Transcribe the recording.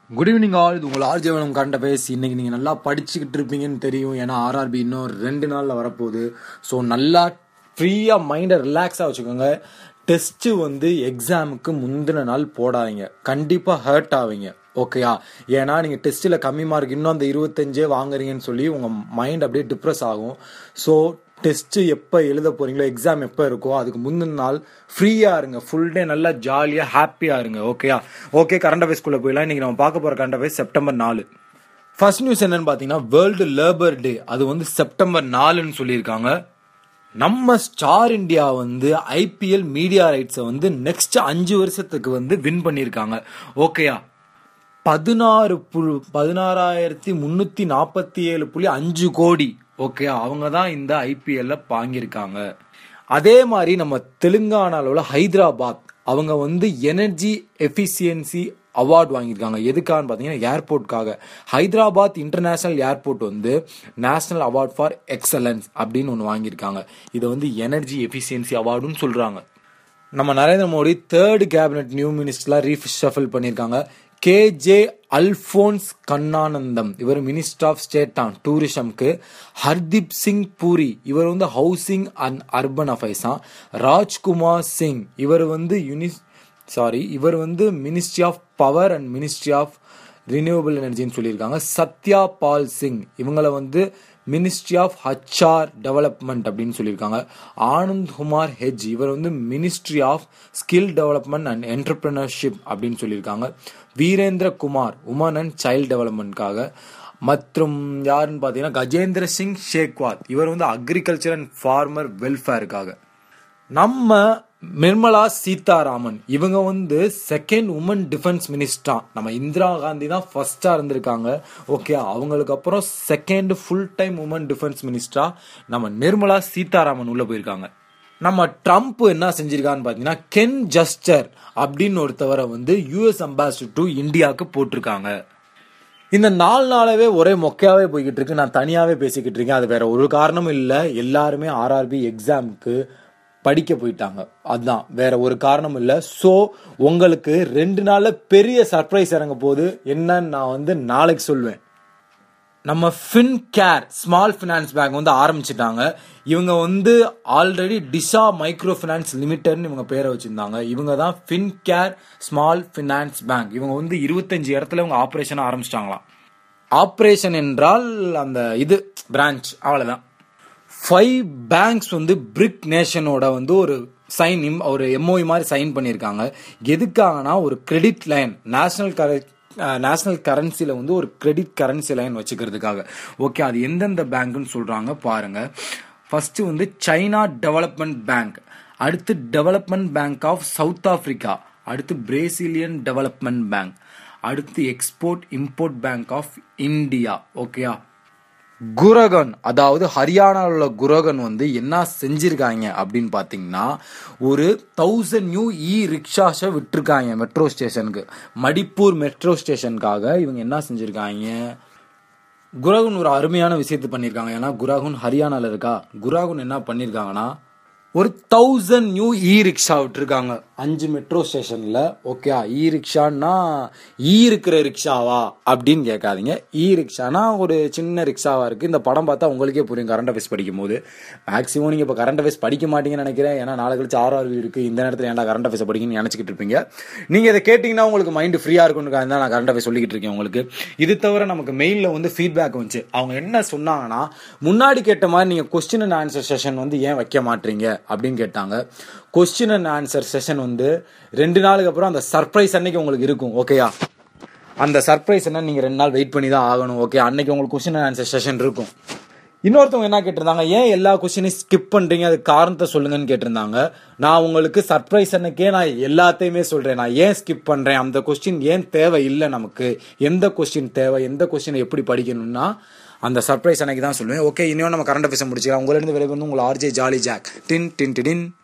good evening all இது உங்கள் ஆர்ஜவனம் current affairs இன்னைக்கு நீங்கள் நல்லா படிச்சுக்கிட்டு இருப்பீங்கன்னு தெரியும் ஏன்னா ஆர்ஆர்பி இன்னும் ரெண்டு நாளில் வரப்போகுது ஸோ நல்லா ஃப்ரீயாக மைண்டை ரிலாக்ஸாக வச்சுக்கோங்க டெஸ்ட்டு வந்து எக்ஸாமுக்கு முந்தின நாள் போடாதீங்க கண்டிப்பாக ஹர்ட் ஆவீங்க ஓகேயா ஏன்னா நீங்கள் டெஸ்ட்டில் கம்மி மார்க் இன்னும் அந்த இருபத்தஞ்சே வாங்குறீங்கன்னு சொல்லி உங்கள் மைண்ட் அப்படியே டிப்ரெஸ் ஆகும் ஸோ டெஸ்ட்டு எப்போ எழுத போறீங்களோ எக்ஸாம் எப்போ இருக்கோ அதுக்கு முந்தின நாள் ஃப்ரீயாக இருங்க ஃபுல் டே நல்லா ஜாலியாக ஹாப்பியாக இருங்க ஓகேயா ஓகே கரண்ட் அஃபேர்ஸ்குள்ளே போயிடலாம் இன்றைக்கி நம்ம பார்க்க போகிற கரண்ட் அஃபேர்ஸ் செப்டம்பர் நாலு ஃபர்ஸ்ட் நியூஸ் என்னன்னு பார்த்தீங்கன்னா வேர்ல்டு லேபர் டே அது வந்து செப்டம்பர் நாலுன்னு சொல்லியிருக்காங்க நம்ம ஸ்டார் இந்தியா வந்து ஐபிஎல் மீடியா ரைட்ஸை வந்து நெக்ஸ்ட் அஞ்சு வருஷத்துக்கு வந்து வின் பண்ணியிருக்காங்க ஓகேயா பதினாறு புழு பதினாறாயிரத்தி முன்னூத்தி நாற்பத்தி ஏழு புள்ளி அஞ்சு கோடி ஓகே அவங்க தான் இந்த ஐபிஎல்ல வாங்கியிருக்காங்க அதே மாதிரி நம்ம தெலுங்கானால உள்ள ஹைதராபாத் அவங்க வந்து எனர்ஜி எஃபிசியன்சி அவார்ட் வாங்கியிருக்காங்க எதுக்கான்னு பார்த்தீங்கன்னா ஏர்போர்ட்காக ஹைதராபாத் இன்டர்நேஷனல் ஏர்போர்ட் வந்து நேஷனல் அவார்ட் ஃபார் எக்ஸலன்ஸ் அப்படின்னு ஒன்று வாங்கியிருக்காங்க இதை வந்து எனர்ஜி எஃபிசியன்சி அவார்டுன்னு சொல்கிறாங்க நம்ம Narendra Modi third cabinet new மினிஸ்டர்லாம் ரீஷஃபில் பண்ணியிருக்காங்க கேஜே அல்போன்ஸ் கண்ணானந்தம் இவர் மினிஸ்டர் ஆஃப் ஸ்டேட் ஆன் டூரிசம்க்கு ஹர்தீப் சிங் பூரி இவர் வந்து ஹவுசிங் அண்ட் அர்பன் அஃபேர்ஸா ராஜ்குமார் சிங் இவர் வந்து யூனிஸ் சாரி இவர் வந்து ministry of power and ministry of renewable எனர்ஜின்னு சொல்லியிருக்காங்க சத்யா பால் சிங் இவங்கள வந்து மினிஸ்ட்ரி ஆஃப் ஹச்ஆர் டெவலப்மெண்ட் அப்படின்னு சொல்லியிருக்காங்க ஆனந்த் குமார் ஹெஜ் இவர் வந்து ministry of skill development and entrepreneurship அப்படின்னு சொல்லியிருக்காங்க Virendra Kumar woman and child டெவலப்மெண்ட்காக மற்றும் யாருன்னு பார்த்தீங்கன்னா கஜேந்திர சிங் ஷேக்வாத் இவர் வந்து அக்ரிகல்ச்சர் அண்ட் ஃபார்மர் வெல்ஃபேருக்காக நம்ம நிர்மலா சீதாராமன் இவங்க வந்து செகண்ட் உமன் டிஃபென்ஸ் மினிஸ்டரா நம்ம இந்திரா காந்தி தான் ஃபர்ஸ்டா இருந்திருக்காங்க ஓகே அவங்களுக்கு அப்புறம் second full time woman defence மினிஸ்டரா நம்ம நிர்மலா சீதாராமன் உள்ள போயிருக்காங்க நம்ம ட்ரம்ப் என்ன செஞ்சிருக்கான்னு பார்த்தீங்கன்னா கென் ஜஸ்டர் அப்படின்னு ஒருத்தவரை வந்து யூஎஸ் அம்பாசிடர் டு இந்தியாவுக்கு போட்டிருக்காங்க இந்த நாலு நாளாவே ஒரே மொக்கையாவே போய்கிட்டு இருக்கு நான் தனியாவே பேசிக்கிட்டு இருக்கேன் அது வேற ஒரு காரணமும் இல்லை எல்லாருமே ஆர்ஆர்பி எக்ஸாமுக்கு படிக்க போயிட்டாங்க அதுதான் வேற ஒரு காரணம் இல்லை ஸோ உங்களுக்கு ரெண்டு நாள்ல பெரிய சர்ப்ரைஸ் இறங்க போகுது என்னன்னு நான் வந்து நாளைக்கு சொல்லுவேன் நம்ம Fin Care small finance bank வந்து ஆரம்பிச்சிட்டாங்க இவங்க வந்து ஆல்ரெடி டிஷா மைக்ரோ ஃபினான்ஸ் லிமிடெட்னு இவங்க பேரை வச்சிருந்தாங்க இவங்க தான் Fin Care small finance bank இவங்க வந்து இருபத்தஞ்சு இடத்துல இவங்க ஆப்ரேஷன் ஆரம்பிச்சிட்டாங்களாம் ஆப்ரேஷன் என்றால் அந்த இது பிரான்ச் அவ்வளவுதான் ஃபைவ் பேங்க்ஸ் வந்து பிரிக் நேஷனோட வந்து ஒரு சைன் ஒரு எம்ஓஇ மாதிரி சைன் பண்ணியிருக்காங்க எதுக்காகனா ஒரு கிரெடிட் லைன் நேஷனல் கர நேஷனல் கரன்சியில் வந்து ஒரு கிரெடிட் கரன்சி லைன் வச்சுக்கிறதுக்காக ஓகே அது எந்தெந்த பேங்க்னு சொல்கிறாங்க பாருங்க ஃபர்ஸ்ட் வந்து சைனா டெவலப்மெண்ட் பேங்க் அடுத்து development bank of South Africa அடுத்து பிரேசிலியன் டெவலப்மெண்ட் பேங்க் அடுத்து export import bank of India ஓகேயா குரகன் அதாவது ஹரியானாவில் உள்ள குரகன் வந்து என்ன செஞ்சிருக்காங்க அப்படின்னு பார்த்தீங்கன்னா ஒரு தௌசண்ட் நியூ இ ரிக்ஷாஸை விட்டுருக்காங்க மெட்ரோ ஸ்டேஷனுக்கு மடிப்பூர் மெட்ரோ ஸ்டேஷனுக்காக இவங்க என்ன செஞ்சிருக்காங்க குரகுன் ஒரு அருமையான விஷயத்தை பண்ணியிருக்காங்க ஏன்னா குராகுன் ஹரியானாவில் இருக்கா குராகுன் என்ன பண்ணியிருக்காங்கன்னா ஒரு தௌசண்ட் நியூ இ ரிக்ஷா விட்டுருக்காங்க அஞ்சு மெட்ரோ ஸ்டேஷன்ல ஓகே இ ரிக்ஷான்னா ஈ இருக்கிற ரிக்ஷாவா அப்படின்னு கேட்காதீங்க இ ரிக்ஷானா ஒரு சின்ன ரிக்ஷாவா இருக்கு இந்த படம் பார்த்தா உங்களுக்கே புரியும் கரண்ட் அஃபேர்ஸ் படிக்கும் போது மேக்ஸிமம் நீங்க இப்போ கரண்ட் அஃபேர்ஸ் படிக்க மாட்டீங்கன்னு நினைக்கிறேன் ஏன்னா நாளை கழிச்சு ஆறு ஆறு இருக்கு இந்த நேரத்தில் ஏன்டா கரண்ட் அஃபேர்ஸ் படிக்கணும்னு நினைச்சிட்டு இருப்பீங்க நீங்க இதை கேட்டீங்கன்னா உங்களுக்கு மைண்ட் ஃப்ரீயா இருக்கும்னு தான் நான் கரண்ட் அஃபேர்ஸ் சொல்லிக்கிட்டு இருக்கேன் உங்களுக்கு இது தவிர நமக்கு மெயிலில் வந்து ஃபீட்பேக் வந்துச்சு அவங்க என்ன சொன்னாங்கன்னா முன்னாடி கேட்ட மாதிரி நீங்க கொஸ்டின் அண்ட் ஆன்சர் செஷன் வந்து ஏன் வைக்க மாட்டீங்க அப்படின்னு கேட்டாங்க கொஸ்டின் அண்ட் ஆன்சர் செஷன் வந்து ரெண்டு நாளுக்கு அப்புறம் அந்த சர்ப்ரைஸ் அன்னைக்கு உங்களுக்கு இருக்கும் ஓகேயா அந்த சர்ப்ரைஸ் என்ன நீங்க ரெண்டு நாள் வெயிட் பண்ணி தான் ஆகணும் ஓகே அன்னைக்கு உங்களுக்கு கொஸ்டின் அண்ட் ஆன்சர் செஷன் இருக்கும் இன்னொருத்தவங்க என்ன கேட்டிருந்தாங்க ஏன் எல்லா கொஸ்டினையும் ஸ்கிப் பண்றீங்க அது காரணத்தை சொல்லுங்கன்னு கேட்டிருந்தாங்க நான் உங்களுக்கு சர்ப்ரைஸ் அன்னைக்கே நான் எல்லாத்தையுமே சொல்றேன் நான் ஏன் ஸ்கிப் பண்றேன் அந்த கொஸ்டின் ஏன் தேவை இல்லை நமக்கு எந்த கொஸ்டின் தேவை எந்த கொஸ்டினை எப்படி படிக்கணும்னா அந்த சர்ப்ரைஸ் அன்னைக்கு தான் சொல்லுவேன் ஓகே இன்னும் நம்ம கரண்ட் அஃபேர்ஸ் முடிச்சுக்கலாம் உங்களிருந்து விரைவு வந்து உங்களை ஆர்ஜே ஜாலி ஜாக் டின் டின் டின்